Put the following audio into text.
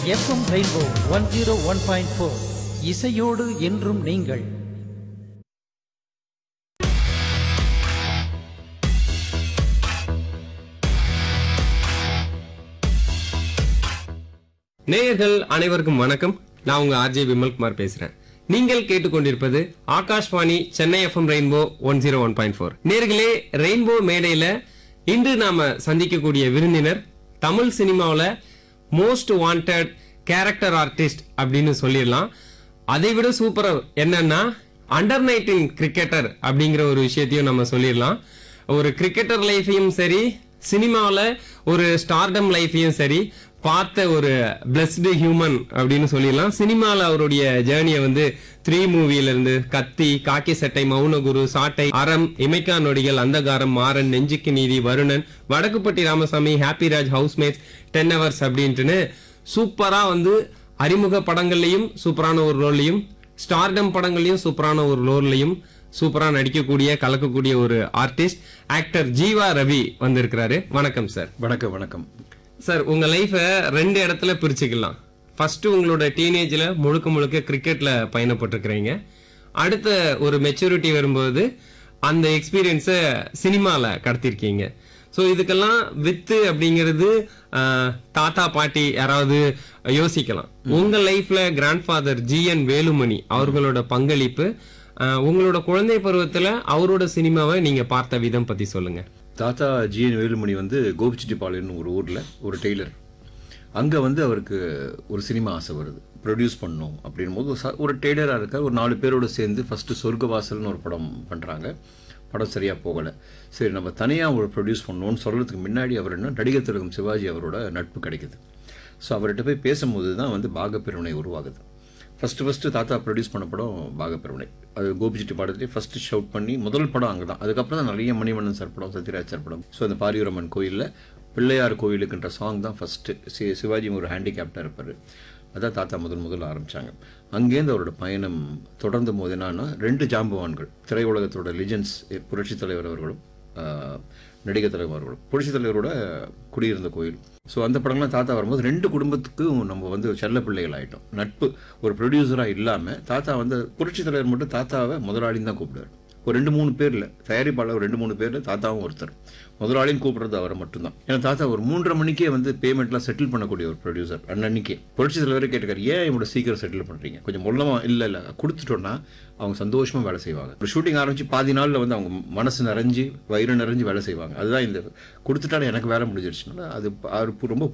FM rainbow one zero one point four இசையோடு என்றும் நீங்கள் நேயர்கள் அனைவருக்கும் வணக்கம் நான் உங்க ஆர்ஜே விமல்குமார் பேசுறேன் நீங்கள் கேட்டுக்கொண்டிருப்பது Akashvani Chennai FM rainbow one zero one point four நேர்களே ரெயின்போ மேடையில இன்று நாம சந்திக்கக்கூடிய விருந்தினர் தமிழ் சினிமாவில் மோஸ்ட் வாண்டட் கேரக்டர் ஆர்டிஸ்ட் அப்படின்னு சொல்லிடலாம் அதை விட சூப்பர் என்னன்னா அண்டர் நைன்டீன் கிரிக்கெட்டர் அப்படிங்கிற ஒரு விஷயத்தையும் நம்ம சொல்லிடலாம் ஒரு கிரிக்கெட்டர் லைஃபையும் சரி சினிமாவில் ஒரு ஸ்டார்டம் லைஃபையும் சரி பார்த்த ஒரு பிளஸ்டு ஹியூமன் அப்படின்னு சொல்லிடலாம் சினிமாவில் அவருடைய ஜேர்னியை வந்து த்ரீ மூவில இருந்து கத்தி காக்கி சட்டை மௌனகுரு சாட்டை அறம் இமைக்கா நொடிகள் அந்தகாரம் மாறன் நெஞ்சுக்கு நீதி Varunan Vadakkupatti Ramasamy happy Raj housemates ten hours அப்படின்ட்டுன்னு சூப்பரா வந்து அறிமுக படங்கள்லயும் சூப்பரான ஒரு ரோல்லையும் ஸ்டார்டம் படங்கள்லயும் சூப்பரான ஒரு ரோல்லையும் சூப்பரா நடிக்கக்கூடிய கலக்கக்கூடிய ஒரு ஆர்டிஸ்ட் ஆக்டர் ஜீவா ரவி வந்திருக்கிறாரு வணக்கம் சார் வணக்கம் வணக்கம் சார் உங்க லைஃபை ரெண்டு இடத்துல பிரிச்சுக்கலாம் ஃபர்ஸ்ட் உங்களோட டீனேஜ்ல முழுக்க முழுக்க கிரிக்கெட்ல பயணப்பட்டிருக்கிறீங்க அடுத்த ஒரு மெச்சூரிட்டி வரும்போது அந்த எக்ஸ்பீரியன்ஸை சினிமால கடத்திருக்கீங்க ஸோ இதுக்கெல்லாம் வித்து அப்படிங்கிறது ஆஹ், தாத்தா பாட்டி யாராவது யோசிக்கலாம் உங்க லைஃப்ல grandfather ji N Velumani அவர்களோட பங்களிப்பு ஆஹ், உங்களோட குழந்தை பருவத்துல அவரோட சினிமாவை நீங்க பார்த்த விதம் பத்தி சொல்லுங்க தாத்தா ஜிஎன் வேலுமணி வந்து கோபிச்செட்டிப்பாளையம்னு ஒரு ஊரில் ஒரு டெய்லர் அங்கே வந்து அவருக்கு ஒரு சினிமா ஆசை வருது ப்ரொடியூஸ் பண்ணணும் அப்படின் போது ஒரு ச- ஒரு டெய்லராக இருக்க ஒரு நாலு பேரோட சேர்ந்து ஃபஸ்ட்டு சொர்க்கவாசல்னு ஒரு படம் பண்ணுறாங்க படம் சரியாக போகலை சரி நம்ம தனியாக ஒரு ப்ரொடியூஸ் பண்ணணும்னு சொல்கிறதுக்கு முன்னாடி அவர் என்ன நடிகர் திலகம் சிவாஜி அவரோட நட்பு கிடைக்குது ஸோ அவர்கிட்ட போய் பேசும்போது தான் வந்து பாகப்பிரிவினை உருவாகுது ஃபஸ்ட்டு ஃபஸ்ட்டு தாத்தா ப்ரொடியூஸ் பண்ண படம் பாகப்பிரவனை அது கோபிச்செட்டி பாடத்துலேயே ஃபஸ்ட்டு ஷவுட் பண்ணி முதல் படம் அங்கே தான் அதுக்கப்புறம் தான் நிறைய மணிவண்ணன் சார் படம் சத்யராஜ் சார் படம் ஸோ அந்த பாரியூரம்மன் கோயிலில் பிள்ளையார் கோயிலுக்குன்ற சாங் தான் ஃபஸ்ட்டு சி சிவாஜி ஒரு ஹேண்டிகேப்டாக இருப்பார் அதான் தாத்தா முதல் முதல்ல ஆரம்பித்தாங்க அங்கேருந்து அவரோட பயணம் தொடர்ந்த போது என்னன்னா ரெண்டு ஜாம்பவான்கள் திரையுலகத்தோட லிஜெண்ட்ஸ் புரட்சித் தலைவர் அவர்களும் ஆஹ், நடிகர் தலைவர் அவர்களும் புரட்சித் தலைவரோட குடியிருந்த கோயில் ஸோ அந்த படம்லாம் தாத்தா வரும்போது ரெண்டு குடும்பத்துக்கும் நம்ம வந்து செல்ல பிள்ளைகள் ஆயிட்டோம் நட்பு ஒரு ப்ரொடியூசராக இல்லாமல் தாத்தா வந்து புரட்சித் தலைவர் மட்டும் தாத்தாவை முதலாளின்னு தான் கூப்பிடுவார் ஒரு ரெண்டு மூணு பேரில் தயாரிப்பாளர் ஒரு ரெண்டு மூணு பேரில் தாத்தாவும் ஒருத்தர் முதலாளின்னு கூப்பிடுறது அவரை மட்டும்தான் ஏன்னா தாத்தா ஒரு மூன்றரை மணிக்கே வந்து பேமெண்ட்லாம் செட்டில் பண்ணக்கூடிய ஒரு ப்ரொடியூசர் அன்னன்னைக்கே புரட்சி தலைவரே கேட்டுக்காரு ஏன் இவனோட சீக்கிரம் செட்டில் பண்ணுறீங்க கொஞ்சம் மொல்லமா இல்லை இல்லை கொடுத்துட்டோன்னா அவங்க சந்தோஷமா வேலை செய்வாங்க ஒரு ஷூட்டிங் ஆரம்பிச்சு பாதி நாளில் வந்து அவங்க மனசு நிறைஞ்சு வயிறு நிறைஞ்சு வேலை செய்வாங்க அதுதான் இந்த கொடுத்துட்டாலும் எனக்கு வேலை முடிஞ்சிருச்சுனால அது அவருக்கு ரொம்ப